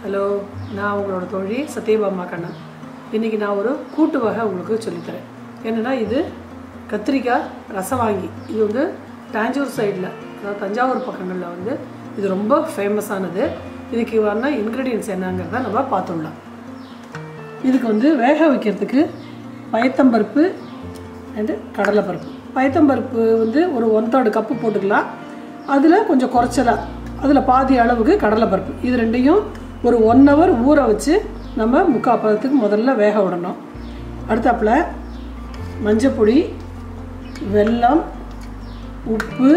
hello நான் உங்களோட தோழி சத்யபாமா கண்ணன் இன்றைக்கி நான் ஒரு கூட்டு வகை உங்களுக்கு சொல்லித்தரேன் என்னென்னா இது கத்திரிக்காய் ரசவாங்கி இது வந்து டாஞ்சூர் சைடில் அதாவது தஞ்சாவூர் பக்கங்களில் வந்து இது ரொம்ப ஃபேமஸானது இதுக்கு வர இன்க்ரீடியன்ஸ் என்னங்கிறத நம்ம பார்த்துடலாம் இதுக்கு வந்து வேக வைக்கிறதுக்கு பயத்தம்பருப்பு அண்டு கடலைப்பருப்பு பயத்தம்பருப்பு வந்து ஒரு ஒன் தேர்டு கப்பு போட்டுக்கலாம் அதில் கொஞ்சம் குறைச்சலாக அதில் பாதி அளவுக்கு கடலைப்பருப்பு இது ரெண்டையும் ஒரு ஒன் ஹவர் ஊற வச்சு நம்ம முக்கால் பதத்துக்கு முதல்ல வேக விடணும் அடுத்தாப்புல மஞ்சப்பொடி வெல்லம் உப்பு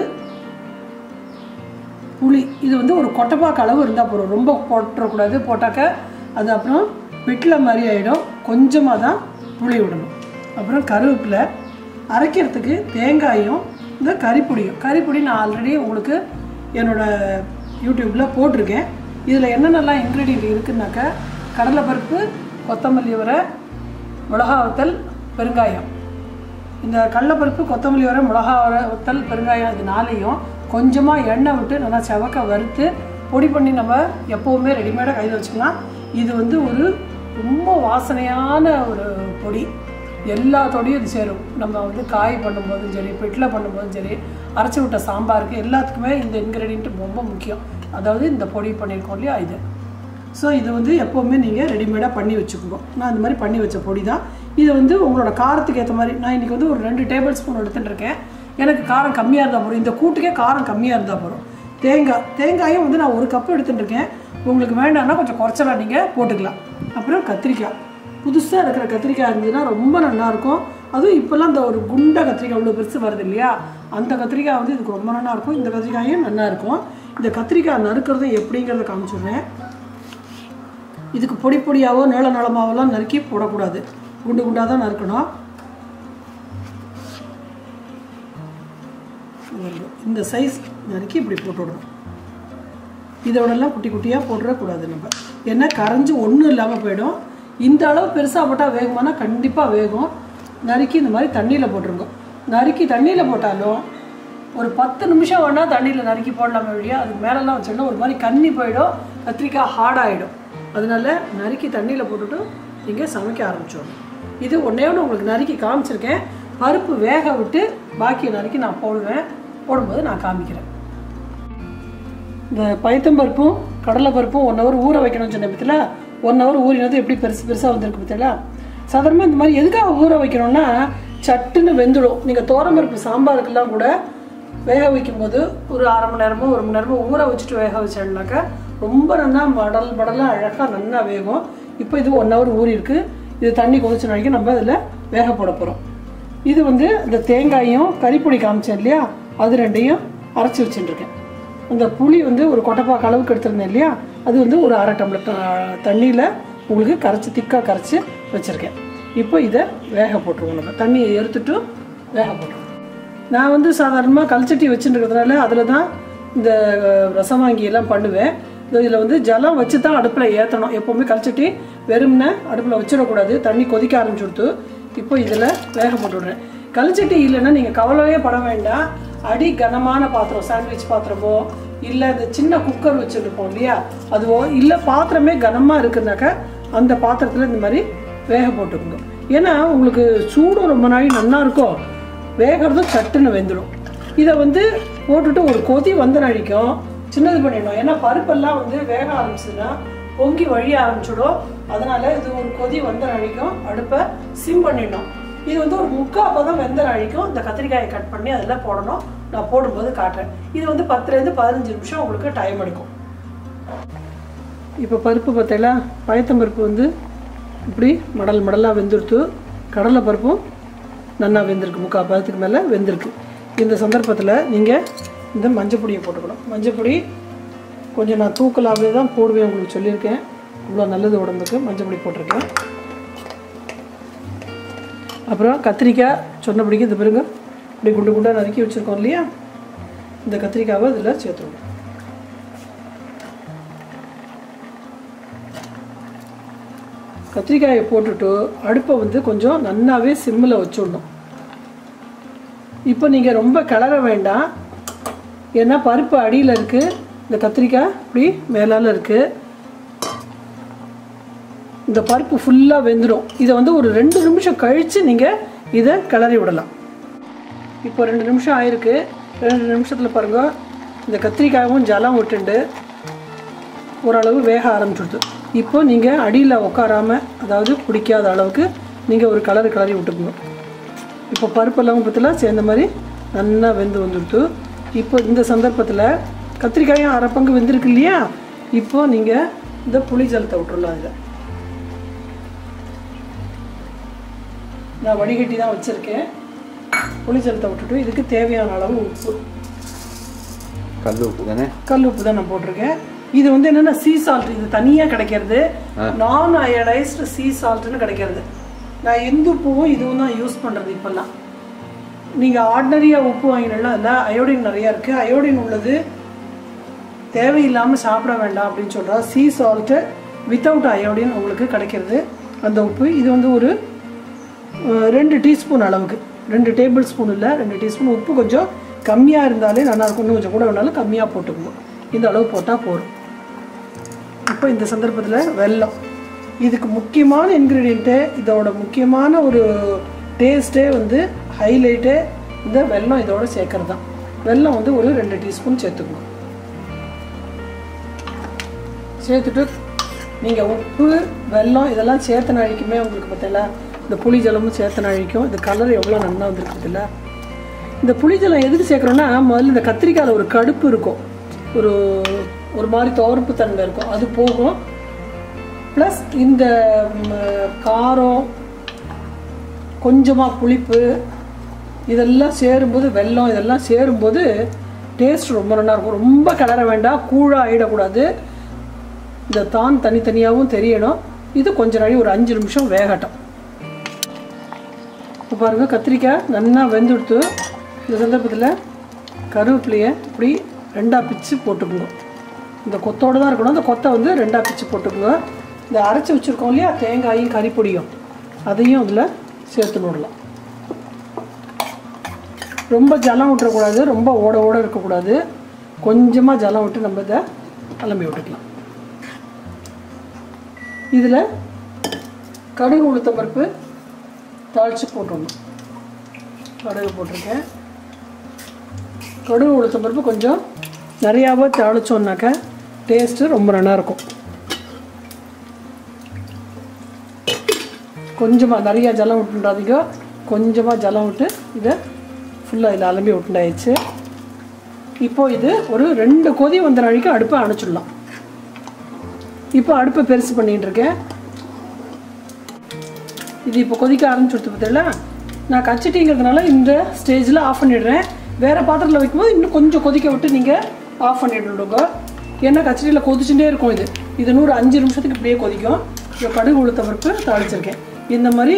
புளி இது வந்து ஒரு கொட்டைப்பாக்கு அளவு இருந்தால் போதும் ரொம்ப போட்டுறக்கூடாது போட்டாக்க அது அப்புறம் பிட்டில் மாதிரி ஆகிடும் கொஞ்சமாக தான் புளி விடணும் அப்புறம் கருவேப்பிலை அரைக்கிறதுக்கு தேங்காயும் இந்த கறிப்பொடியும் கறிப்பொடி நான் ஆல்ரெடி உங்களுக்கு என்னோடய யூடியூப்பில் போட்டிருக்கேன் இதில் என்னென்னலாம் இன்க்ரீடியன்ட் இருக்குன்னாக்க கடலைப்பருப்பு கொத்தமல்லி வரை மிளகா வத்தல் பெருங்காயம் இந்த கடலைப்பருப்பு கொத்தமல்லி வர மிளகா வர வத்தல் பெருங்காயம் இது நாளையும் கொஞ்சமாக எண்ணெய் விட்டு நல்லா செவக்க வறுத்து பொடி பண்ணி நம்ம எப்போவுமே ரெடிமேடாக கையில் வச்சுக்கலாம் இது வந்து ஒரு ரொம்ப வாசனையான ஒரு பொடி எல்லாத்தோடையும் இது சேரும் நம்ம வந்து காய் பண்ணும்போதும் சரி பிட்டில் பண்ணும்போதும் சரி அரைச்சி விட்ட சாம்பாருக்கு எல்லாத்துக்குமே இந்த இன்க்ரீடியன்ட் ரொம்ப முக்கியம் அதாவது இந்த பொடி பண்ணியிருக்கோம் இல்லையா இது ஸோ இது வந்து எப்போவுமே நீங்கள் ரெடிமேடாக பண்ணி வச்சுக்கோங்க நான் இந்த மாதிரி பண்ணி வச்ச பொடி தான் இது வந்து உங்களோட காரத்துக்கு ஏற்ற மாதிரி நான் இன்றைக்கி வந்து ஒரு ரெண்டு டேபிள் ஸ்பூன் எடுத்துகிட்டு இருக்கேன் எனக்கு காரம் கம்மியாக இருந்தால் போதும் இந்த கூட்டுக்கே காரம் கம்மியாக இருந்தால் போதும் தேங்காய் தேங்காயும் வந்து நான் ஒரு கப்பு எடுத்துகிட்டு இருக்கேன் உங்களுக்கு வேண்டாம்னா கொஞ்சம் குறைச்சலாம் நீங்கள் போட்டுக்கலாம் அப்புறம் கத்திரிக்காய் புதுசாக இருக்கிற கத்திரிக்காய் இருந்ததுன்னா ரொம்ப நல்லாயிருக்கும் அதுவும் இப்போல்லாம் இந்த ஒரு குண்டை கத்திரிக்காய் இவ்வளோ பெருசு வருது இல்லையா அந்த கத்திரிக்காய் வந்து இதுக்கு ரொம்ப நல்லா இருக்கும் இந்த கத்திரிக்காயும் நல்லா இருக்கும் இந்த கத்திரிக்காய் நறுக்கிறது எப்படிங்கிறத காமிச்சிடுறேன் இதுக்கு பொடி பொடியாவோ நீள நீளமாவெல்லாம் நறுக்கி போடக்கூடாது குண்டு குண்டாக தான் நறுக்கணும் இந்த சைஸ் நறுக்கி இப்படி போட்டு விடணும் இதோடலாம் குட்டி குட்டியாக போட்டுடக்கூடாது நம்ம ஏன்னா கரைஞ்சி ஒன்றும் இல்லாமல் போயிடும் இந்த அளவு பெருசாக போட்டால் வேகுமானா கண்டிப்பாக வேகும் நறுக்கி இந்த மாதிரி தண்ணியில் போட்டுருங்க நறுக்கி தண்ணியில் போட்டாலும் ஒரு பத்து நிமிஷம் வேணால் தண்ணியில் நறுக்கி போடலாமே வழியா அதுக்கு மேலெல்லாம் வச்சோம்னா ஒரு மாதிரி கன்னி போயிடும் கத்திரிக்காய் ஹார்டாகிடும் அதனால நறுக்கி தண்ணியில் போட்டுட்டு நீங்கள் சமைக்க ஆரம்பிச்சிடணும் இது ஒன்றே ஒன்று உங்களுக்கு நறுக்கி காமிச்சிருக்கேன் பருப்பு வேக விட்டு பாக்கியை நறுக்கி நான் போடுவேன் போடும்போது நான் காமிக்கிறேன் இந்த பயத்தம்பருப்பும் கடலைப்பருப்பும் ஒன் ஹவர் ஊற வைக்கணும்னு சொன்ன பற்றில ஒன் ஹவர் ஊறினது எப்படி பெருசு பெருசாக வந்திருக்கு பற்றில சாதாரணமாக இந்த மாதிரி எதுக்காக ஊற வைக்கணும்னா சட்டுன்னு வெந்துடும் நீங்கள் தோரம்பருப்பு சாம்பாருக்கெல்லாம் கூட வேக வைக்கும்போது ஒரு அரை மணி நேரமோ ஒரு மணி நேரமோ ஊற வச்சுட்டு வேக வச்சோம்னாக்கா ரொம்ப நல்லா மடல் மடலாக அழகாக நல்லா வேகும் இப்போ இது ஒன் ஹவர் ஊறி இருக்கு இது தண்ணி கொதிச்ச நாளைக்கு நம்ம அதில் வேக போட போகிறோம் இது வந்து இந்த தேங்காயும் கறிப்பொடி காமிச்சேன் இல்லையா அது ரெண்டையும் அரைச்சி வச்சுட்டுருக்கேன் அந்த புளி வந்து ஒரு கொட்டைப்பாக்கு அளவுக்கு எடுத்திருந்தேன் இல்லையா அது வந்து ஒரு அரை டம்ளர் தண்ணியில் உங்களுக்கு கரைச்சி திக்காக கரைச்சி வச்சுருக்கேன் இப்போ இதை வேக போட்டுருவோம் நம்ம தண்ணியை எடுத்துட்டு வேக போட்டுருவோம் நான் வந்து சாதாரணமாக கல்ச்சட்டி வச்சுருக்கிறதுனால அதில் தான் இந்த ரசவாங்கி எல்லாம் பண்ணுவேன் இதில் வந்து ஜலம் வச்சு தான் அடுப்பில் ஏற்றணும் எப்போவுமே கல்ச்சட்டி வெறும்னே அடுப்பில் வச்சிடக்கூடாது தண்ணி கொதிக்க ஆரம்பிச்சுடுத்து இப்போ இதில் வேக போட்டு விடுறேன் கல்ச்சட்டி இல்லைன்னா நீங்கள் கவலையே பட வேண்டாம் அடி கனமான பாத்திரம் சாண்ட்விச் பாத்திரமோ இல்லை இந்த சின்ன குக்கர் வச்சுருப்போம் இல்லையா அதுவோ இல்லை பாத்திரமே கனமாக இருக்குனாக்கா அந்த பாத்திரத்தில் இந்த மாதிரி வேக போட்டுக்கணும் ஏன்னா உங்களுக்கு சூடும் ரொம்ப நாளைக்கு நல்லா இருக்கும் வேகிறதும் சட்டுன்னு வெந்துடும் இதை வந்து போட்டுட்டு ஒரு கொதி வந்த நாளைக்கும் சின்னது பண்ணிடணும் ஏன்னா பருப்பெல்லாம் வந்து வேக ஆரம்பிச்சதுன்னா பொங்கி வழிய ஆரம்பிச்சிடும் அதனால இது ஒரு கொதி வந்த நாளைக்கும் அடுப்பை சிம் பண்ணிடணும் இது வந்து ஒரு முக்கால் பதம் வெந்த நாளைக்கும் இந்த கத்திரிக்காயை கட் பண்ணி அதில் போடணும் நான் போடும்போது காட்டுறேன் இது வந்து பத்துலேருந்து பதினஞ்சு நிமிஷம் உங்களுக்கு டைம் எடுக்கும் இப்போ பருப்பு பார்த்தீங்களா பயத்தம்பருப்பு வந்து இப்படி மடல் மடலாக வெந்துருத்து கடலை பருப்பும் நல்லா வெந்திருக்கு முக்கால் பதத்துக்கு மேலே வெந்திருக்கு இந்த சந்தர்ப்பத்தில் நீங்கள் இந்த மஞ்சப்பொடியை போட்டுக்கணும் மஞ்சப்பொடி கொஞ்சம் நான் தூக்கலாகவே தான் போடுவேன் உங்களுக்கு சொல்லியிருக்கேன் இவ்வளோ நல்லது உடம்புக்கு மஞ்சப்பொடி போட்டிருக்கேன் அப்புறம் கத்திரிக்காய் சொன்னபடிக்கு இந்த பாருங்க இப்படி குண்டு குண்டாக நறுக்கி வச்சுருக்கோம் இல்லையா இந்த கத்திரிக்காவை இதில் சேர்த்துருவோம் கத்திரிக்காயை போட்டுட்டு அடுப்பை வந்து கொஞ்சம் நன்னாவே சிம்மில் வச்சுடணும் இப்போ நீங்கள் ரொம்ப கிளற வேண்டாம் ஏன்னா பருப்பு அடியில் இருக்குது இந்த கத்திரிக்காய் இப்படி மேலால் இருக்குது இந்த பருப்பு ஃபுல்லாக வெந்துடும் இதை வந்து ஒரு ரெண்டு நிமிஷம் கழித்து நீங்கள் இதை கிளறி விடலாம் இப்போ ரெண்டு நிமிஷம் ஆயிருக்கு ரெண்டு நிமிஷத்தில் பாருங்க இந்த கத்திரிக்காயும் ஜலம் விட்டுண்டு ஓரளவு வேக ஆரம்பிச்சுடுது இப்போ நீங்கள் அடியில் உட்காராம அதாவது பிடிக்காத அளவுக்கு நீங்கள் ஒரு கலர் கிளறி விட்டுக்கோங்க இப்போ பருப்பெல்லாம் பற்றிலாம் சேர்ந்த மாதிரி நல்லா வெந்து வந்துடுது இப்போ இந்த சந்தர்ப்பத்தில் கத்திரிக்காயும் அரை பங்கு வெந்திருக்கு இல்லையா இப்போ நீங்கள் இந்த புளி ஜலத்தை விட்டுறலாம் அதில் நான் வடிகட்டி தான் வச்சுருக்கேன் புளி ஜலத்தை விட்டுட்டு இதுக்கு தேவையான அளவு உப்பு கல் உப்பு தானே கல் உப்பு தான் நான் போட்டிருக்கேன் இது வந்து என்னன்னா சீ சால்ட் இது தனியாக கிடைக்கிறது நான் அயடைஸ்டு சீ சால்ட்னு கிடைக்கிறது நான் எந்த உப்புவும் இதுவும் தான் யூஸ் பண்ணுறது இப்போல்லாம் நீங்கள் ஆர்டினரியாக உப்பு வாங்கினா அதில் அயோடின் நிறையா இருக்குது அயோடின் உள்ளது தேவையில்லாமல் சாப்பிட வேண்டாம் அப்படின்னு சொல்கிறா சீ சால்ட்டு வித்தவுட் அயோடின் உங்களுக்கு கிடைக்கிறது அந்த உப்பு இது வந்து ஒரு அஹ், ரெண்டு டீஸ்பூன் அளவுக்கு ரெண்டு டேபிள் ஸ்பூன் இல்லை ரெண்டு டீஸ்பூன் உப்பு கொஞ்சம் கம்மியாக இருந்தாலே நல்லா இருக்கும் இன்னும் கொஞ்சம் கூட வேணாலும் கம்மியாக போட்டுக்குவோம் இந்த அளவு போட்டால் போதும் இப்போ இந்த சந்தர்ப்பத்தில் வெல்லம் இதுக்கு முக்கியமான இன்க்ரீடியண்ட்டு இதோட முக்கியமான ஒரு டேஸ்ட்டே வந்து ஹைலைட்டே இந்த வெல்லம் இதோட சேர்க்கறது தான் வெல்லம் வந்து ஒரு ரெண்டு டீஸ்பூன் சேர்த்துக்கணும் சேர்த்துட்டு நீங்கள் உப்பு வெல்லம் இதெல்லாம் சேர்த்தன அழிக்குமே உங்களுக்கு பார்த்தீங்களா இந்த புளி ஜலமும் சேர்த்தன அழிக்கும் இந்த கலர் எவ்வளோ நல்லா வந்திருக்கு பார்த்தீங்களா இந்த புளி ஜலம் எதுக்கு சேர்க்குறோன்னா முதல்ல இந்த கத்திரிக்காயில் ஒரு கடுப்பு இருக்கும் ஒரு ஒரு மாதிரி துவர்ப்பு தன்மை இருக்கும் அது போகும் ப்ளஸ் இந்த ம், காரம் கொஞ்சமாக புளிப்பு இதெல்லாம் சேரும்போது வெல்லம் இதெல்லாம் சேரும்போது டேஸ்ட் ரொம்ப நல்லா இருக்கும் ரொம்ப கிளற வேண்டாம் கூழாக ஆகிடக்கூடாது இந்த தான் தனித்தனியாகவும் தெரியணும் இது கொஞ்ச நாளி ஒரு அஞ்சு நிமிஷம் வேகட்டும் இப்போ பாருங்கள் கத்திரிக்காய் நல்லா வெந்துடுத்து இந்த சந்தர்ப்பத்தில் கருவேப்பிலையை இப்படி ரெண்டாக பிச்சு போட்டுக்குங்க இந்த கொத்தோடு தான் இருக்கணும் அந்த கொத்தை வந்து ரெண்டாக பிச்சு போட்டுக்குங்க இந்த அரைச்சி வச்சுருக்கோம் இல்லையா தேங்காயும் கறிப்பொடியும் அதையும் அதில் சேர்த்து விடலாம் ரொம்ப ஜலம் விட்டுறக்கூடாது ரொம்ப ஓட ஓட இருக்கக்கூடாது கொஞ்சமாக ஜலம் விட்டு நம்ம இதை கிளம்பி விட்டுக்கலாம் இதில் கடுகு உளுத்தம் பருப்பு தாளித்து போட்டுடணும் கடுகு போட்டிருக்கேன் கடுகு உளுத்தம் பருப்பு கொஞ்சம் நிறையாவே தாளிச்சோன்னாக்க டேஸ்ட்டு ரொம்ப நல்லா இருக்கும் கொஞ்சமாக நிறையா ஜலம் விட்டுண்டாதீங்க கொஞ்சமாக ஜலம் விட்டு இதை ஃபுல்லாக இதில் அலம்பி விட்டுண்டாயிடுச்சு இப்போ இது ஒரு ரெண்டு கொதி வந்த நாளைக்கு அடுப்பை அணைச்சிடலாம் இப்போ அடுப்பை பெருசு பண்ணிட்டு இருக்கேன் இது இப்போ கொதிக்க ஆரம்பிச்சுடுத்து பார்த்தீங்களா நான் கச்சிட்டிங்கிறதுனால இந்த ஸ்டேஜில் ஆஃப் பண்ணிடுறேன் வேறு பாத்திரத்தில் வைக்கும்போது இன்னும் கொஞ்சம் கொதிக்க விட்டு நீங்கள் ஆஃப் பண்ணிடுங்க ஏன்னா கச்சடியில் கொதிச்சுட்டே இருக்கும் இது இது நூறு அஞ்சு நிமிஷத்துக்கு இப்படியே கொதிக்கும் இப்போ கடுகு உளுத்த பருப்பு தாளிச்சிருக்கேன் இந்த மாதிரி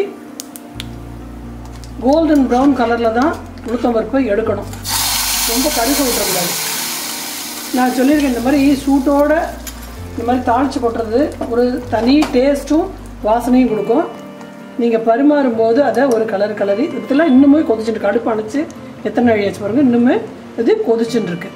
கோல்டன் ப்ரௌன் கலரில் தான் உளுத்தம் பருப்பை எடுக்கணும் ரொம்ப கருக விட்டுறக்கூடாது நான் சொல்லியிருக்கேன் இந்த மாதிரி சூட்டோட இந்த மாதிரி தாளித்து கொட்டுறது ஒரு தனி டேஸ்ட்டும் வாசனையும் கொடுக்கும் நீங்கள் பரிமாறும்போது அதை ஒரு கலர் கலரி இதெல்லாம் இன்னுமே கொதிச்சுட்டு கடுப்பு அணைச்சு எத்தனை நாள் ஆச்சு பாருங்க இன்னுமே இது கொதிச்சுட்டு இருக்கு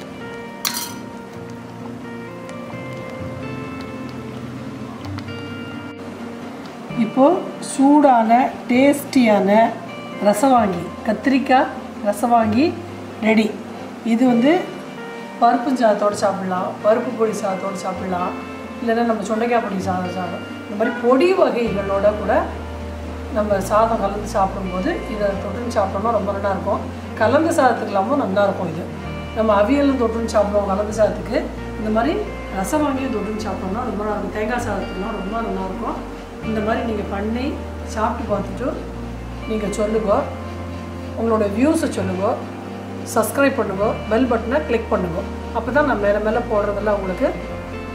இப்போ சூடான டேஸ்டியான ரசவாங்கி கத்திரிக்காய் ரசவாங்கி ரெடி இது வந்து பருப்பு சாதத்தோடு சாப்பிடலாம் பருப்பு பொடி சாதத்தோடு சாப்பிடலாம் இல்லைன்னா நம்ம சுண்டைக்காய் பொடி சாதம் சாதம் இந்த மாதிரி பொடி வகைகளோட கூட நம்ம சாதம் கலந்து சாப்பிடும்போது இதை தொட்டுன்னு சாப்பிட்டோம்னா ரொம்ப நல்லா இருக்கும் கலந்து சாதத்துக்கு இல்லாமல் நல்லா இருக்கும் இது நம்ம அவியலும் தொட்டுன்னு சாப்பிடுவோம் கலந்து சாதத்துக்கு இந்த மாதிரி ரசம் வாங்கியும் தொட்டுன்னு சாப்பிட்டோம்னா ரொம்ப நல்லா இருக்கும் தேங்காய் சாதத்துக்குலாம் ரொம்ப நல்லா இருக்கும் இந்த மாதிரி நீங்கள் பண்ணி சாப்பிட்டு பார்த்துட்டு நீங்கள் சொல்லுங்க உங்களோட வியூஸை சொல்லுங்க சப்ஸ்கிரைப் பண்ணுங்க பெல் பட்டனை கிளிக் பண்ணுங்க அப்போ தான் நான் மேலே மேலே போடுறதெல்லாம் உங்களுக்கு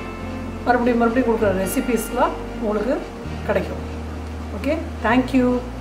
மறுபடியும் மறுபடியும் கொடுக்குற ரெசிபீஸ்லாம் உங்களுக்கு கிடைக்கும் ஓகே தேங்க்யூ